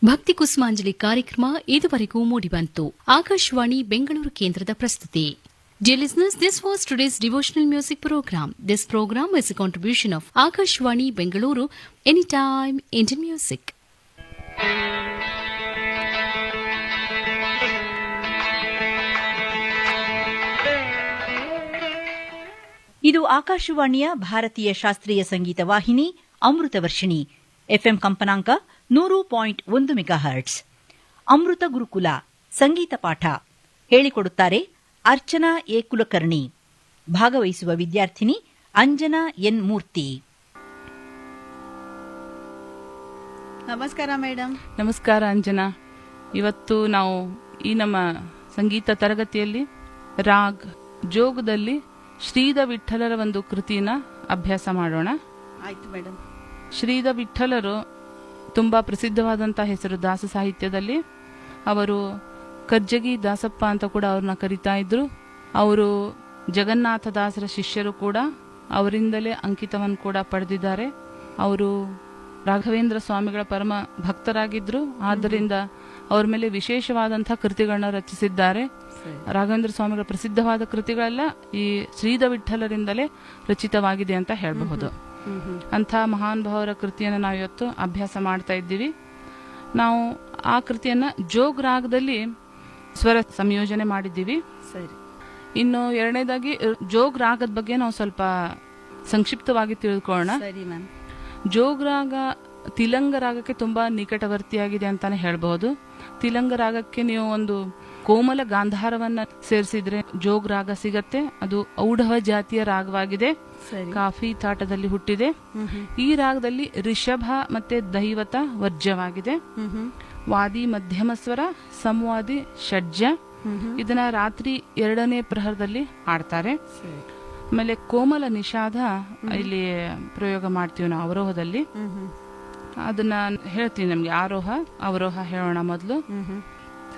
ಭಕ್ತಿ ಕುಸುಮಾಂಜಲಿ ಕಾರ್ಯಕ್ರಮ ಇದುವರೆಗೂ ಮೂಡಿಬಂತು ಆಕಾಶವಾಣಿ ಬೆಂಗಳೂರು ಕೇಂದ್ರದ ಪ್ರಸ್ತುತಿ Dear listeners, this was today's devotional music program. This program is a contribution of Akashwani Bengaluru, Anytime Indian Music. ಇದು ಆಕಾಶವಾಣಿಯ ಭಾರತೀಯ ಶಾಸ್ತ್ರೀಯ ಸಂಗೀತ ವಾಹಿನಿ ಅಮೃತ ವರ್ಷಿಣಿ ಎಫ್ಎಂ ಕಂಪನಾಂಕ ನೂರು ಪಾಯಿಂಟ್ ಒಂದು ಮೆಗಾಹರ್ಟ್ಸ್ ಅಮೃತ ಗುರುಕುಲ ಸಂಗೀತ ಪಾಠ ಹೇಳಿಕೊಡುತ್ತಾರೆ ಅರ್ಚನಾ ಎ ಕುಲಕರ್ಣಿ ಭಾಗವಹಿಸುವ ವಿದ್ಯಾರ್ಥಿನಿ ಅಂಜನಾ ಎನ್ ಮೂರ್ತಿ ನಮಸ್ಕಾರ ಮೇಡಮ್ ನಮಸ್ಕಾರ ಅಂಜನಾ ಇವತ್ತು ನಾವು ಈ ನಮ್ಮ ಸಂಗೀತ ತರಗತಿಯಲ್ಲಿ ರಾಗ್ ಜೋಗದಲ್ಲಿ ಶ್ರೀದ ವಿಠಲರ ಒಂದು ಕೃತಿನ ಅಭ್ಯಾಸ ಮಾಡೋಣ ಆಯ್ತು ಮೇಡಮ್ ಶ್ರೀದ ವಿಠಲರು ತುಂಬಾ ಪ್ರಸಿದ್ಧವಾದಂಥ ಹೆಸರು ದಾಸ ಸಾಹಿತ್ಯದಲ್ಲಿ ಅವರು ಕರ್ಜಗಿ ದಾಸಪ್ಪ ಅಂತ ಕೂಡ ಅವ್ರನ್ನ ಕರಿತಾ ಇದ್ರು ಅವರು ಜಗನ್ನಾಥ ದಾಸರ ಶಿಷ್ಯರು ಕೂಡ ಅವರಿಂದಲೇ ಅಂಕಿತವನ್ನು ಕೂಡ ಪಡೆದಿದ್ದಾರೆ ಅವರು ರಾಘವೇಂದ್ರ ಸ್ವಾಮಿಗಳ ಪರಮ ಭಕ್ತರಾಗಿದ್ರು ಆದ್ದರಿಂದ ಅವ್ರ ಮೇಲೆ ವಿಶೇಷವಾದಂಥ ಕೃತಿಗಳನ್ನ ರಚಿಸಿದ್ದಾರೆ ರಾಘವೇಂದ್ರ ಸ್ವಾಮಿಗಳ ಪ್ರಸಿದ್ಧವಾದ ಕೃತಿಗಳೆಲ್ಲ ಈ ಶ್ರೀದ ವಿಠಲರಿಂದಲೇ ರಚಿತವಾಗಿದೆ ಅಂತ ಹೇಳಬಹುದು ಅಂಥ ಮಹಾನ್ ಭಾವರ ಕೃತಿಯನ್ನು ನಾವು ಇವತ್ತು ಅಭ್ಯಾಸ ಮಾಡ್ತಾ ಇದ್ದೀವಿ ನಾವು ಆ ಕೃತಿಯನ್ನ ಜೋಗ್ ರಾಗದಲ್ಲಿ ಸ್ವರ ಸಂಯೋಜನೆ ಮಾಡಿದ್ದೀವಿ ಸರಿ ಇನ್ನು ಎರಡನೇದಾಗಿ ಜೋಗ್ ರಾಗದ ಬಗ್ಗೆ ನಾವು ಸ್ವಲ್ಪ ಸಂಕ್ಷಿಪ್ತವಾಗಿ ತಿಳ್ಕೊಳ್ಳೋಣ ಸರಿ ಮ್ಯಾಮ್ ಜೋಗ್ ರಾಗ ತಿಲಂಗ ರಾಗಕ್ಕೆ ತುಂಬಾ ನಿಕಟವರ್ತಿಯಾಗಿದೆ ಅಂತಾನೆ ಹೇಳ್ಬಹುದು ತಿಲಂಗ ರಾಗಕ್ಕೆ ನೀವು ಒಂದು ಕೋಮಲ ಗಾಂಧಾರವನ್ನ ಸೇರಿಸಿದ್ರೆ ಜೋಗ್ ರಾಗ ಸಿಗತ್ತೆ ಅದು ಔಢವ ಜಾತಿಯ ರಾಗವಾಗಿದೆ ಸರಿ ಕಾಫಿ ತಾಟದಲ್ಲಿ ಹುಟ್ಟಿದೆ ಈ ರಾಗದಲ್ಲಿ ರಿಷಭ ಮತ್ತೆ ದೈವತ ವರ್ಜ್ಯವಾಗಿದೆ ಹ್ಮ್ ಹ್ಮ್ ವಾದಿ ಮಧ್ಯಮ ಸ್ವರ ಸಂವಾದಿ ಷಡ್ಜ ಇದನ್ನ ರಾತ್ರಿ ಎರಡನೇ ಪ್ರಹರದಲ್ಲಿ ಹಾಡ್ತಾರೆ ಸರಿ ಆಮೇಲೆ ಕೋಮಲ ನಿಷಾದ ಇಲ್ಲಿ ಪ್ರಯೋಗ ಮಾಡ್ತೀವಿ ನಾವು ಅವರೋಹದಲ್ಲಿ ಹ್ಮ್ ಹ್ಮ್ ಅದನ್ನ ಹೇಳ್ತೀನಿ ನಮ್ಗೆ ಆರೋಹ ಅವರೋಹ ಹೇಳೋಣ ಮೊದಲು ಹ್ಮ್ ಹ್ಮ್